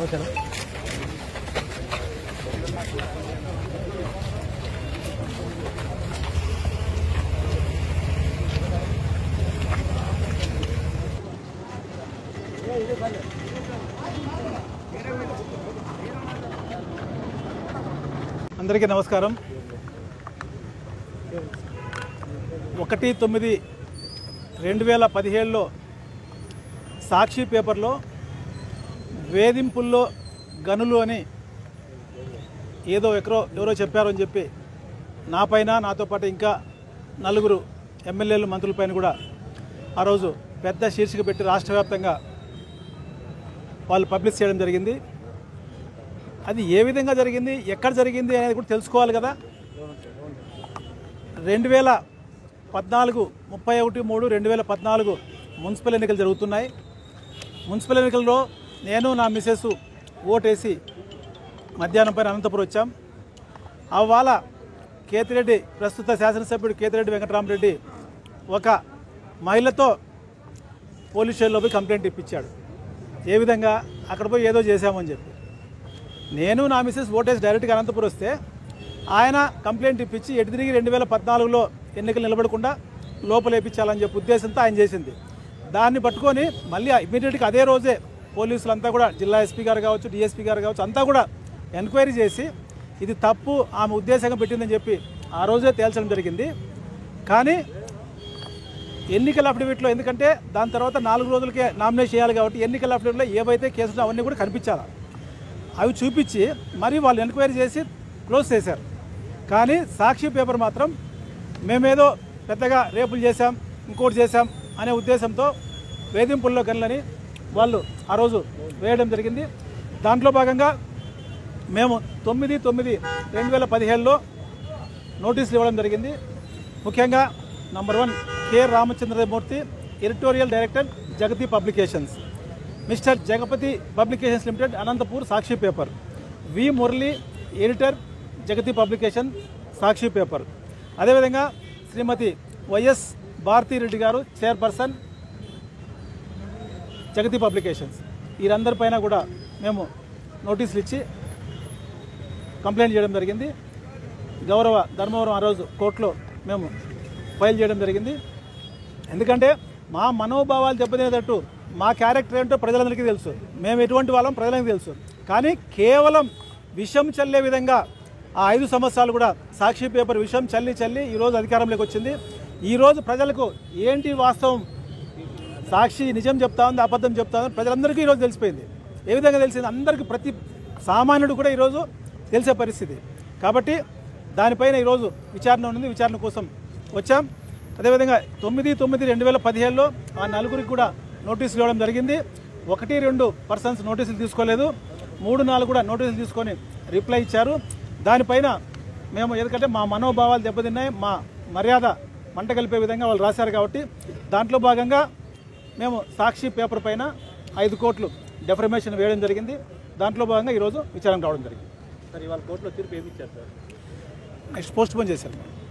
నమస్కారం అందరికీ నమస్కారం ఒకటి తొమ్మిది రెండు వేల పదిహేడులో సాక్షి పేపర్లో వేధింపుల్లో గనులు అని ఏదో ఎక్కడో ఎవరో చెప్పారు అని చెప్పి నా పైన నాతో పాటు ఇంకా నలుగురు ఎమ్మెల్యేలు మంత్రులపైన కూడా ఆ రోజు పెద్ద శీర్షిక పెట్టి రాష్ట్ర వ్యాప్తంగా వాళ్ళు పబ్లిష్ చేయడం జరిగింది అది ఏ విధంగా జరిగింది ఎక్కడ జరిగింది అనేది కూడా తెలుసుకోవాలి కదా రెండు వేల పద్నాలుగు ముప్పై ఒకటి మూడు రెండు వేల పద్నాలుగు మున్సిపల్ ఎన్నికలు జరుగుతున్నాయి మున్సిపల్ ఎన్నికల్లో నేను నా మిసెస్ ఓటేసి మధ్యాహ్నం పైన అనంతపురం వచ్చాం అవాళ కేతిరెడ్డి ప్రస్తుత శాసనసభ్యుడు కేతిరెడ్డి వెంకటరామరెడ్డి ఒక మహిళతో పోలీస్ స్టేషన్లో పోయి కంప్లైంట్ ఇప్పించాడు ఏ విధంగా అక్కడ పోయి ఏదో చేశామని చెప్పి నేను నా మిసెస్ ఓటేసి డైరెక్ట్గా అనంతపురం వస్తే ఆయన కంప్లైంట్ ఇప్పించి ఎటు తిరిగి రెండు వేల పద్నాలుగులో ఎన్నికలు నిలబడకుండా లోపలేపించాలని చెప్పి ఉద్దేశంతో ఆయన చేసింది దాన్ని పట్టుకొని మళ్ళీ ఇమీడియట్గా అదే రోజే పోలీసులంతా కూడా జిల్లా ఎస్పీ గారు కావచ్చు డిఎస్పీ గారు కావచ్చు అంతా కూడా ఎంక్వైరీ చేసి ఇది తప్పు ఆమె ఉద్దేశంగా పెట్టిందని చెప్పి ఆ రోజే తేల్చడం జరిగింది కానీ ఎన్నికల అఫిడవిట్లో ఎందుకంటే దాని తర్వాత నాలుగు రోజులకే నామినేట్ చేయాలి కాబట్టి ఎన్నికల అఫిడవిట్లో ఏవైతే కేసులు అవన్నీ కూడా కనిపించాలి అవి చూపించి మరి వాళ్ళు ఎంక్వైరీ చేసి క్లోజ్ చేశారు కానీ సాక్షి పేపర్ మాత్రం మేమేదో పెద్దగా రేపులు చేశాం ఇంకోటి చేశాం అనే ఉద్దేశంతో వేధింపుల్లో గనులని వాళ్ళు ఆ రోజు వేయడం జరిగింది దాంట్లో భాగంగా మేము తొమ్మిది తొమ్మిది రెండు వేల పదిహేడులో నోటీసులు ఇవ్వడం జరిగింది ముఖ్యంగా number one K Ramachandramurthy editorial director Jagati publications mister Jagapati publications limited Anantapur Sakshi paper V Murali editor Jagati publication Sakshi paper అదేవిధంగా శ్రీమతి వైఎస్ భారతీరెడ్డి గారు చైర్పర్సన్ జగతి పబ్లికేషన్స్ వీరందరిపైన కూడా మేము నోటీసులు ఇచ్చి కంప్లైంట్ చేయడం జరిగింది గౌరవ ధర్మవరం ఆ రోజు కోర్టులో మేము ఫైల్ చేయడం జరిగింది ఎందుకంటే మా మనోభావాలు దెబ్బతినేటట్టు మా క్యారెక్టర్ ఏంటో ప్రజలందరికీ తెలుసు మేము ఎటువంటి వాళ్ళం ప్రజలకు తెలుసు కానీ కేవలం విషం చల్లే విధంగా ఆ ఐదు సంవత్సరాలు కూడా సాక్షి పేపర్ విషం చల్లి చల్లి ఈరోజు అధికారంలోకి వచ్చింది ఈరోజు ప్రజలకు ఏంటి వాస్తవం సాక్షి నిజం చెప్తా ఉంది అబద్ధం చెప్తా ఉంది ప్రజలందరికీ ఈరోజు తెలిసిపోయింది ఏ విధంగా తెలిసింది అందరికీ ప్రతి సామాన్యుడు కూడా ఈరోజు తెలిసే పరిస్థితి కాబట్టి దానిపైన ఈరోజు విచారణ ఉంది విచారణ కోసం వచ్చాం అదేవిధంగా తొమ్మిది తొమ్మిది రెండు వేల పదిహేడులో ఆ నలుగురికి కూడా నోటీసులు ఇవ్వడం జరిగింది ఒకటి రెండు పర్సన్స్ నోటీసులు తీసుకోలేదు మూడు నాలుగు కూడా నోటీసులు తీసుకొని రిప్లై ఇచ్చారు దానిపైన మేము ఎందుకంటే మా మనోభావాలు దెబ్బతిన్నాయి మా మర్యాద మంట కలిపే విధంగా వాళ్ళు రాశారు కాబట్టి దాంట్లో భాగంగా మేము సాక్షి పేపర్ పైన ఐదు కోట్లు డెఫర్మేషన్ వేయడం జరిగింది దాంట్లో భాగంగా ఈరోజు విచారణ రావడం జరిగింది సార్ ఇవాళ కోర్టులో తీర్పు ఏమి ఇచ్చారు సార్ నెక్స్ట్ పోస్ట్ పోన్ చేశారు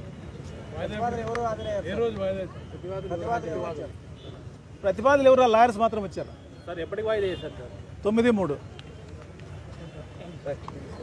ప్రతిపాదనలు ఎవరు లాయర్స్ మాత్రం వచ్చారు సార్ ఎప్పటికి వాయిదా చేశారు సార్ తొమ్మిది మూడు